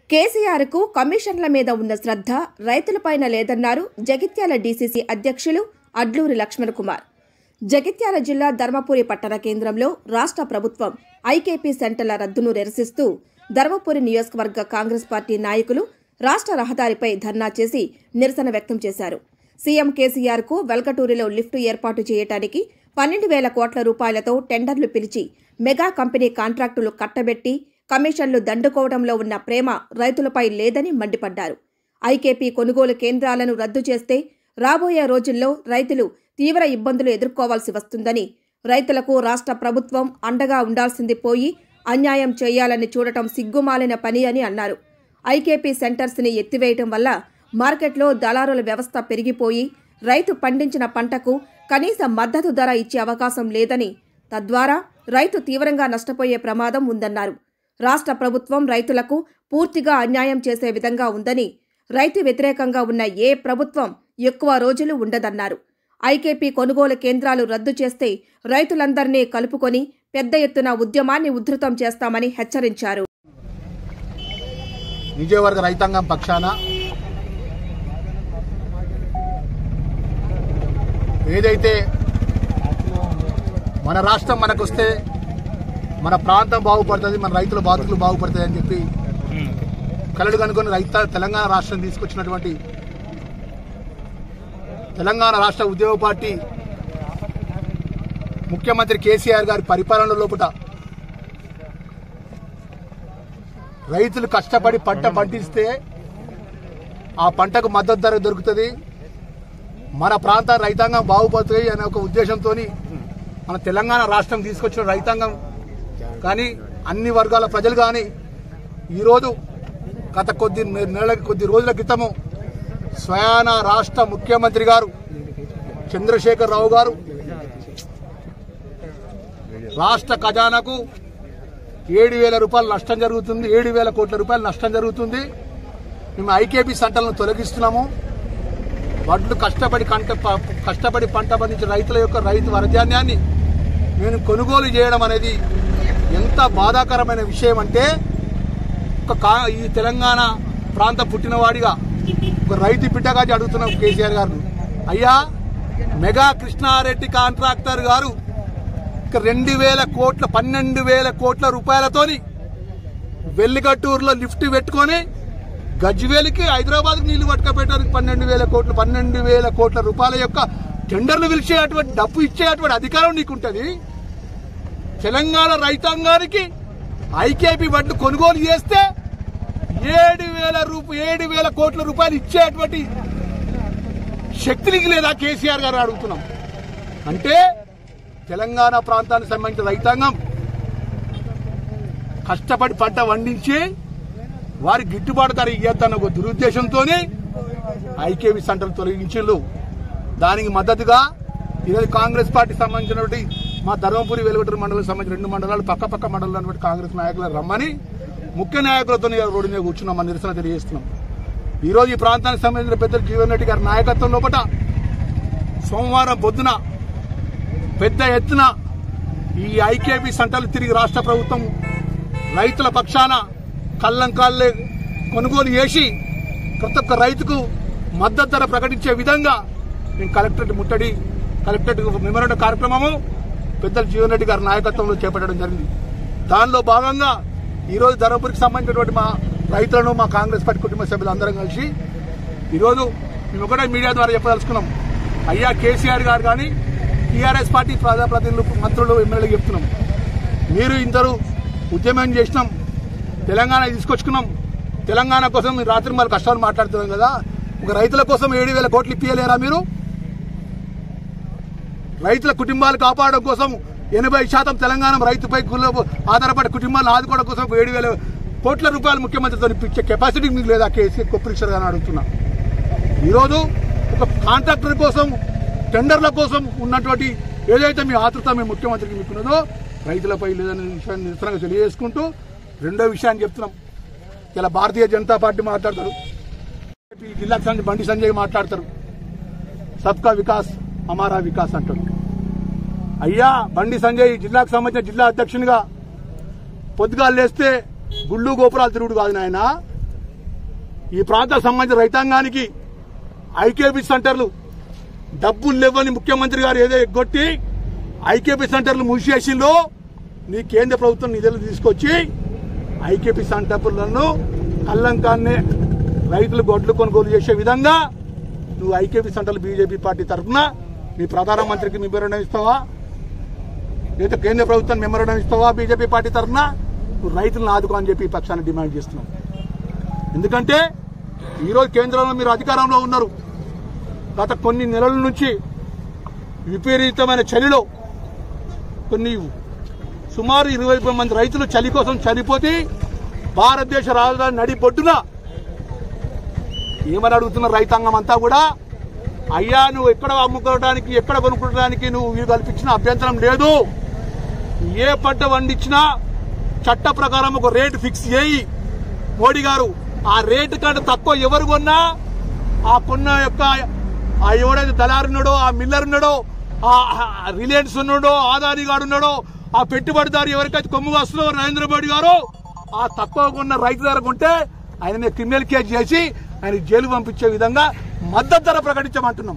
కేసీఆర్ కు కమిషన్ల మీద ఉన్న శ్రద్ధ రైతులపైన లేదన్నారు జగిత్యాల డీసీసీ అధ్యక్షులు అడ్లూరి లక్ష్మణ్ కుమార్ జగిత్యాల జిల్లా ధర్మపురి పట్టణ కేంద్రంలో రాష్ట్ర ప్రభుత్వం ఐకేపీ సెంటర్ల రద్దును నిరసిస్తూ ధర్మపురి నియోజకవర్గ కాంగ్రెస్ పార్టీ నాయకులు రాష్ట్ర రహదారిపై ధర్నా చేసి నిరసన వ్యక్తం చేశారు సీఎం కేసీఆర్ కు వెల్కటూరిలో లిఫ్ట్ ఏర్పాటు చేయడానికి పన్నెండు వేల కోట్ల రూపాయలతో టెండర్లు పిలిచి మెగా కంపెనీ కాంట్రాక్టులు కట్టబెట్టి కమిషన్లు దండుకోవడంలో ఉన్న ప్రేమ రైతులపై లేదని మండిపడ్డారు ఐకేపీ కొనుగోలు కేంద్రాలను రద్దు చేస్తే రాబోయే రోజుల్లో రైతులు తీవ్ర ఇబ్బందులు ఎదుర్కోవాల్సి వస్తుందని రైతులకు రాష్ట్ర ప్రభుత్వం అండగా ఉండాల్సింది పోయి అన్యాయం చేయాలని చూడటం సిగ్గుమాలిన పని అని అన్నారు ఐకేపీ సెంటర్స్ ని ఎత్తివేయటం వల్ల మార్కెట్లో దళారుల వ్యవస్థ పెరిగిపోయి రైతు పండించిన పంటకు కనీస మద్దతు ధర ఇచ్చే అవకాశం లేదని తద్వారా రైతు తీవ్రంగా నష్టపోయే ప్రమాదం ఉందన్నారు రాష్ట్ర ప్రభుత్వం రైతులకు పూర్తిగా అన్యాయం చేసే విధంగా ఉందని రైతు వ్యతిరేకంగా ఉన్న ఏ ప్రభుత్వం ఎక్కువ రోజులు ఉండదన్నారు ఐకేపీ కొనుగోలు కేంద్రాలు రద్దు చేస్తే రైతులందరినీ కలుపుకొని పెద్ద ఎత్తున ఉద్యమాన్ని ఉధృతం చేస్తామని హెచ్చరించారు విజయవర్గ రైతాంగం పక్షాన ఏదైతే మన రాష్ట్రం మనకొస్తే మన ప్రాంతం బాగుపడుతుంది మన రైతుల బాధకులు బాగుపడుతుంది అని చెప్పి కలడు కనుకొని రైత తెలంగాణ రాష్ట్రం తీసుకొచ్చినటువంటి తెలంగాణ రాష్ట్ర ఉద్యోగ పార్టీ ముఖ్యమంత్రి కేసీఆర్ గారి పరిపాలన లోపల రైతులు కష్టపడి పంట పండిస్తే ఆ పంటకు మద్దతు ధర దొరుకుతుంది మన ప్రాంత రైతాంగం బాగుపడుతుంది అనే ఒక ఉద్దేశంతో మన తెలంగాణ రాష్ట్రం తీసుకొచ్చిన రైతాంగం కానీ అన్ని వర్గాల ప్రజలు కానీ ఈరోజు గత కొద్ది నెలల కొద్ది రోజుల క్రితము స్వయాన రాష్ట్ర ముఖ్యమంత్రి గారు చంద్రశేఖర్ రావు గారు రాష్ట్ర ఖజానాకు ఏడు వేల రూపాయలు నష్టం జరుగుతుంది ఏడు వేల కోట్ల రూపాయలు నష్టం జరుగుతుంది మేము ఐకేపీ సెంటర్లను తొలగిస్తున్నాము వడ్లు కష్టపడి కంట ప- కష్టపడి పంట పండించిన రైతుల యొక్క రైతు వరధాన్యాన్ని నేను కొనుగోలు చేయడం అనేది ఎంత బాధాకరమైన విషయం అంటే ఒక కా ఈ తెలంగాణ ప్రాంత పుట్టినవాడిగా ఒక రైతు బిడ్డగా అడుగుతున్నాం కేసీఆర్ గారు అయ్యా మెగా కృష్ణారెడ్డి కాంట్రాక్టర్ గారు ఇక రెండు వేల కోట్ల పన్నెండు వేల కోట్ల రూపాయలతోని వెల్లిగట్టూరులో లిఫ్ట్ పెట్టుకొని గజ్వేలికి హైదరాబాద్ నీళ్లు పట్టుకపోయడానికి పన్నెండు వేల కోట్లు పన్నెండు వేల కోట్ల రూపాయల యొక్క టెండర్లు పిలిచేటువంటి డబ్బు ఇచ్చేటువంటి అధికారం నీకుంటది తెలంగాణ రైతాంగానికి ఐకేపీ వడ్లు కొనుగోలు చేస్తే ఏడు వేల రూప ఏడు వేల కోట్ల రూపాయలు ఇచ్చేటువంటి శక్తి నీకు లేదా కేసీఆర్ గారు అడుగుతున్నాం అంటే తెలంగాణ ప్రాంతానికి సంబంధించిన రైతాంగం కష్టపడి పంట పండించి వారి గిట్టుబాటు ధర ఇయ్యద్దన్న ఒక దురుద్దేశంతోనే ఐకేవి సెంటర్ తొలగించిండు దానికి మద్దతుగా ఈరోజు కాంగ్రెస్ పార్టీ సంబంధించినటువంటి మా ధర్మపురి వెలుగటూరు మండలం సంబంధించిన రెండు మండలాలు పక్క పక్క మండలాలు అన్నటువంటి కాంగ్రెస్ నాయకులు రమ్మని ముఖ్య నాయకులతో రోడ్డు మీద కూర్చున్నాం మన నిరసన తెలియజేస్తున్నాం ఈ రోజు ఈ ప్రాంతానికి సంబంధించిన పెద్దలు జీవన్ రెడ్డి గారి నాయకత్వం లోపల సోమవారం పొద్దున పెద్ద ఎత్తున ఈ ఐకేపీ సెంటర్లు తిరిగి రాష్ట్ర ప్రభుత్వం రైతుల పక్షాన కళ్ళం కాళ్ళే కొనుగోలు చేసి ప్రతి ఒక్క రైతుకు మద్దతు ధర ప్రకటించే విధంగా మేము కలెక్టరేట్ ముట్టడి కలెక్టరేట్ మెమోరండం కార్యక్రమము పెద్దలు జీవన్ రెడ్డి గారి నాయకత్వంలో చేపట్టడం జరిగింది దానిలో భాగంగా ఈరోజు ధర్మపురికి సంబంధించినటువంటి మా రైతులను మా కాంగ్రెస్ పార్టీ కుటుంబ సభ్యులు అందరం కలిసి ఈరోజు మేము ఒకటే మీడియా ద్వారా చెప్పదలుచుకున్నాం అయ్యా కేసీఆర్ గారు కానీ టీఆర్ఎస్ పార్టీ ప్రజాప్రతినిధులు మంత్రులు ఎమ్మెల్యేలు చెప్తున్నాం మీరు ఇందరూ ఉద్యమం చేసినాం తెలంగాణ తీసుకొచ్చుకున్నాం తెలంగాణ కోసం మీరు రాత్రి మరి కష్టాలు మాట్లాడుతున్నాం కదా ఒక రైతుల కోసం ఏడు వేల కోట్లు ఇప్పియలేరా మీరు రైతుల కుటుంబాలు కాపాడడం కోసం ఎనభై శాతం తెలంగాణ రైతుపై గుల్ల ఆధారపడే కుటుంబాలను ఆదుకోవడం కోసం ఏడు వేల కోట్ల రూపాయలు ముఖ్యమంత్రితో ఇప్పించే కెపాసిటీ మీకు లేదా కేసీఆర్ కొప్పరీశ్వర్ గారిని అడుగుతున్నా ఈరోజు ఒక కాంట్రాక్టర్ కోసం టెండర్ల కోసం ఉన్నటువంటి ఏదైతే మీ ఆతృత మీ ముఖ్యమంత్రికి మీకున్నదో రైతులపై లేదనే విషయాన్ని నిరసనగా తెలియజేసుకుంటూ రెండో విషయాన్ని చెప్తున్నాం ఇలా భారతీయ జనతా పార్టీ మాట్లాడతారు ఈ జిల్లాకు సంబంధించి బండి సంజయ్ మాట్లాడతారు సబ్కా వికాస్ హమారా వికాస్ అంటారు అయ్యా బండి సంజయ్ జిల్లాకు సంబంధించిన జిల్లా అధ్యక్షునిగా పొద్దుగాలు లేస్తే గుళ్ళు గోపురాలు తిరుగుడు కాదు నాయన ఈ ప్రాంతానికి సంబంధించిన రైతాంగానికి ఐకేపీ సెంటర్లు డబ్బులు లేవని ముఖ్యమంత్రి గారు ఏదో ఎగ్గొట్టి ఐకేపీ సెంటర్లు మూసేసిందో నీ కేంద్ర ప్రభుత్వం నిధులు తీసుకొచ్చి ఐకేపీ సెంటర్లను కల్లంకాన్నే రైతులు గొడ్లు కొనుగోలు చేసే విధంగా నువ్వు ఐకేపీ సెంటర్లు బీజేపీ పార్టీ తరఫున నీ ప్రధానమంత్రికి మెమోరండం ఇస్తావా లేదా కేంద్ర ప్రభుత్వం మెమోరండం ఇస్తావా బీజేపీ పార్టీ తరఫున నువ్వు రైతులను ఆదుకో అని చెప్పి ఈ పక్షాన్ని డిమాండ్ చేస్తున్నాం ఎందుకంటే ఈరోజు కేంద్రంలో మీరు అధికారంలో ఉన్నారు గత కొన్ని నెలల నుంచి విపరీతమైన చలిలో కొన్ని సుమారు ఇరవై మంది రైతులు చలి కోసం చనిపోతే భారతదేశ రాజధాని నడి బొడ్డున ఏమని అడుగుతున్న రైతాంగం అంతా కూడా అయ్యా నువ్వు ఎక్కడ అమ్ముకోవడానికి ఎక్కడ కొనుక్కోవడానికి నువ్వు వీలు కల్పించిన అభ్యంతరం లేదు ఏ పంట పండించినా చట్ట ప్రకారం ఒక రేటు ఫిక్స్ చేయి మోడీ గారు ఆ రేటు కంటే తక్కువ ఎవరు కొన్నా ఆ కొన్న యొక్క ఆ ఎవడైతే దళారున్నాడో ఆ మిల్లర్ ఉన్నాడో ఆ రిలయన్స్ ఉన్నాడో ఆదాని గాడు ఉన్నాడో ఆ పెట్టుబడిదారు ఎవరికైతే కొమ్ము వస్తుందో నరేంద్ర మోడీ గారు ఆ తక్కువ కొన్న రైతు ధర కొంటే ఆయన మీద క్రిమినల్ కేసు చేసి ఆయన జైలు పంపించే విధంగా మద్దతు ధర ప్రకటించమంటున్నాం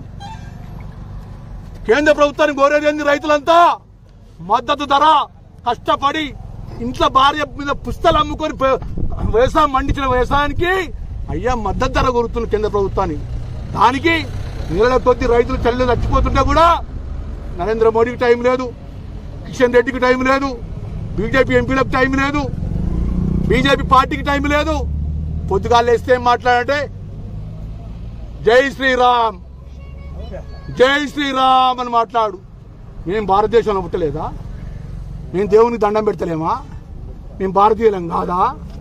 కేంద్ర ప్రభుత్వాన్ని కోరేది ఏంది రైతులంతా మద్దతు ధర కష్టపడి ఇంట్లో భార్య మీద పుస్తలు అమ్ముకొని ప- వ్యవసాయం మండించిన వ్యవసాయానికి అయ్యా మద్దతు ధర కోరుతుంది కేంద్ర ప్రభుత్వాన్ని దానికి నీళ్ళ కొద్ది రైతులు చల్లి చచ్చిపోతుంటే కూడా నరేంద్ర మోడీకి టైం లేదు కిషన్ రెడ్డికి టైం లేదు బీజేపీ ఎంపీలకు టైం లేదు బీజేపీ పార్టీకి టైం లేదు పొద్దుగాలు వేస్తే ఏం మాట్లాడంటే జై శ్రీరామ్ జై శ్రీరామ్ అని మాట్లాడు మేము భారతదేశంలో పుట్టలేదా మేము దేవునికి దండం పెడతలేమా మేము భారతీయులం కాదా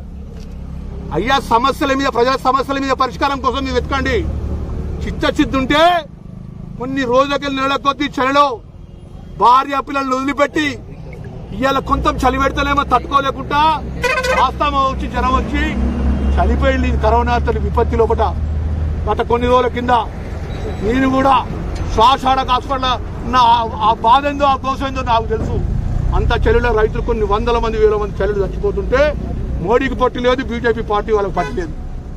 అయ్యా సమస్యల మీద ప్రజల సమస్యల మీద పరిష్కారం కోసం మీరు వెతకండి చిత్తచిద్దు ఉంటే కొన్ని రోజులకి నెల కొద్ది చలిలో భార్య పిల్లల్ని వదిలిపెట్టి ఇవాళ కొంత చలి పెడతలేమో తట్టుకోలేకుండా ఆస్తమా వచ్చి జ్వరం వచ్చి చనిపోయింది ఈ కరోనా తల్లి విపత్తి లోపట గత కొన్ని రోజుల కింద నేను కూడా శ్వాసాడక హాస్పిటల్ ఉన్న ఆ- ఆ బాధ ఏందో ఆ కోసం ఏందో నాకు తెలుసు అంత చలిలో రైతులు కొన్ని వందల మంది వేల మంది చలిలో చచ్చిపోతుంటే మోడీకి పట్టు లేదు బీజేపీ పార్టీ వాళ్ళకి పట్టు లేదు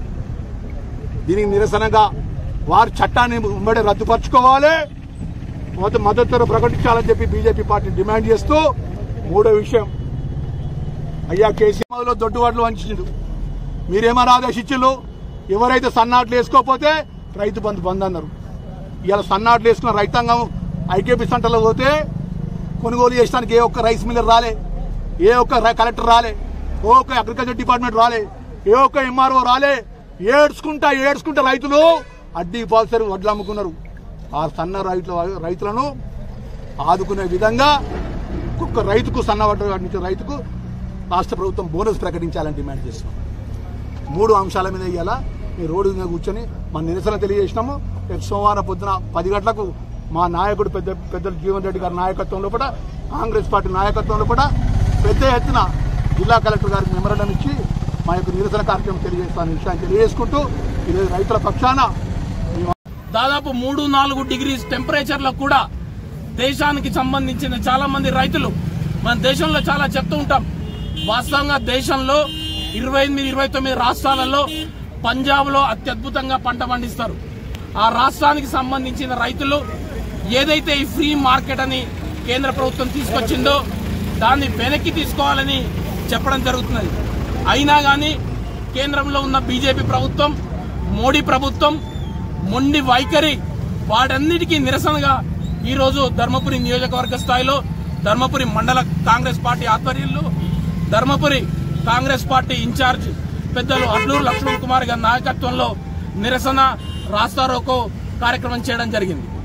దీనికి నిరసనగా వారి చట్టాన్ని ఉమ్మడి రద్దుపరచుకోవాలి మొదటి మద్దతు ధర ప్రకటించాలని చెప్పి బీజేపీ పార్టీ డిమాండ్ చేస్తూ మూడో విషయం అయ్యా కేసీఆర్ లో దొడ్డువాట్లు వంచిండు మీరేమని ఆదేశించు ఎవరైతే సన్నాట్లు వేసుకోకపోతే రైతు బంధు బంద్ అన్నారు ఇవాళ సన్నాట్లు వేసుకున్న రైతాంగం ఐకేపీ సెంటర్లో పోతే కొనుగోలు చేయడానికి ఏ ఒక్క రైస్ మిల్లర్ రాలే ఏ ఒక్క ర- కలెక్టర్ రాలే ఏ ఒక్క అగ్రికల్చర్ డిపార్ట్మెంట్ రాలే ఏ ఒక్క ఎంఆర్ఓ రాలే ఏడ్చుకుంటా ఏడ్చుకుంటా రైతులు అడ్డీ పాల్సరి వడ్లు అమ్ముకున్నారు ఆ సన్న రైతుల రైతులను ఆదుకునే విధంగా ఒక్కొక్క రైతుకు సన్న వడ్లు పండించే రైతుకు రాష్ట్ర ప్రభుత్వం బోనస్ ప్రకటించాలని డిమాండ్ చేస్తున్నాం మూడు అంశాల మీద ఇవాళ ఈ రోడ్డు మీద కూర్చొని మా నిరసన తెలియజేసినాము రేపు సోమవారం పొద్దున పది గంటలకు మా నాయకుడు పెద్ద పెద్దలు జీవన్ రెడ్డి గారి నాయకత్వంలో కూడా కాంగ్రెస్ పార్టీ నాయకత్వంలో కూడా పెద్ద ఎత్తున జిల్లా కలెక్టర్ గారికి మెమరణం ఇచ్చి మా యొక్క నిరసన కార్యక్రమం తెలియజేస్తాను విషయాన్ని తెలియజేసుకుంటూ ఈరోజు రైతుల పక్షాన మేము దాదాపు మూడు నాలుగు డిగ్రీ టెంపరేచర్ లో కూడా దేశానికి సంబంధించిన చాలా మంది రైతులు మన దేశంలో చాలా చెప్తూ ఉంటాం వాస్తవంగా దేశంలో ఇరవై ఎనిమిది ఇరవై తొమ్మిది రాష్ట్రాలలో పంజాబ్ లో అత్యద్భుతంగా పంట పండిస్తారు ఆ రాష్ట్రానికి సంబంధించిన రైతులు ఏదైతే ఈ ఫ్రీ మార్కెట్ అని కేంద్ర ప్రభుత్వం తీసుకొచ్చిందో దాన్ని వెనక్కి తీసుకోవాలని చెప్పడం జరుగుతున్నది అయినా కానీ కేంద్రంలో ఉన్న బీజేపీ ప్రభుత్వం మోడీ ప్రభుత్వం మొండి వైఖరి వాటన్నిటికీ నిరసనగా ఈరోజు ధర్మపురి నియోజకవర్గ స్థాయిలో ధర్మపురి మండల కాంగ్రెస్ పార్టీ ఆధ్వర్యంలో ధర్మపురి కాంగ్రెస్ పార్టీ ఇన్ఛార్జ్ పెద్దలు అడ్లూరు లక్ష్మణ్ కుమార్ గారి నాయకత్వంలో నిరసన రాస్తారోకో కార్యక్రమం చేయడం జరిగింది